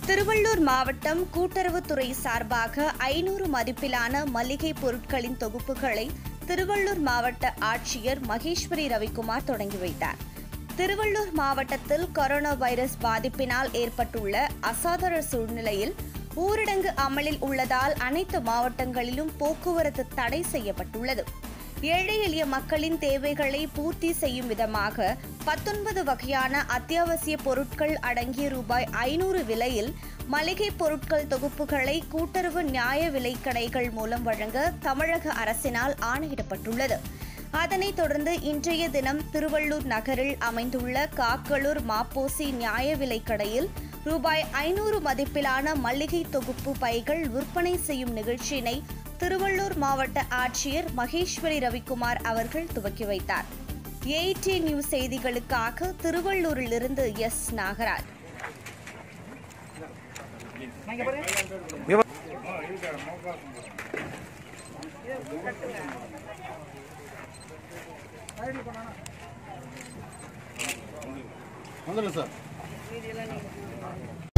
திருவள்ளூர் மாவட்டம் கூட்டுறவுத்துறை சார்பாக ஐநூறு மதிப்பிலான மளிகை பொருட்களின் தொகுப்புகளை திருவள்ளூர் மாவட்ட ஆட்சியர் மகேஸ்வரி ரவிக்குமார் தொடங்கி வைத்தார் திருவள்ளூர் மாவட்டத்தில் கொரோனா வைரஸ் பாதிப்பினால் ஏற்பட்டுள்ள அசாதார சூழ்நிலையில் ஊரடங்கு அமலில் உள்ளதால் அனைத்து மாவட்டங்களிலும் போக்குவரத்து தடை செய்யப்பட்டுள்ளது ஏழை எளிய மக்களின் தேவைகளை பூர்த்தி செய்யும் விதமாக பத்தொன்பது வகையான அத்தியாவசிய பொருட்கள் அடங்கிய ரூபாய் ஐநூறு விலையில் மளிகை பொருட்கள் தொகுப்புகளை கூட்டுறவு நியாய விலைக் கடைகள் மூலம் வழங்க தமிழக அரசினால் ஆணையிடப்பட்டுள்ளது அதனைத் தொடர்ந்து இன்றைய தினம் திருவள்ளூர் நகரில் அமைந்துள்ள காக்களூர் மாப்போசி நியாய விலைக் கடையில் ரூபாய் ஐநூறு மதிப்பிலான மளிகை தொகுப்பு பைகள் விற்பனை செய்யும் நிகழ்ச்சியினை திருவள்ளூர் மாவட்ட ஆட்சியர் மகேஸ்வரி ரவிக்குமார் அவர்கள் துவக்கி வைத்தார் ஏடி நியூஸ் செய்திகளுக்காக திருவள்ளூரிலிருந்து எஸ் நாகராஜ் வந்துடுங்க சார்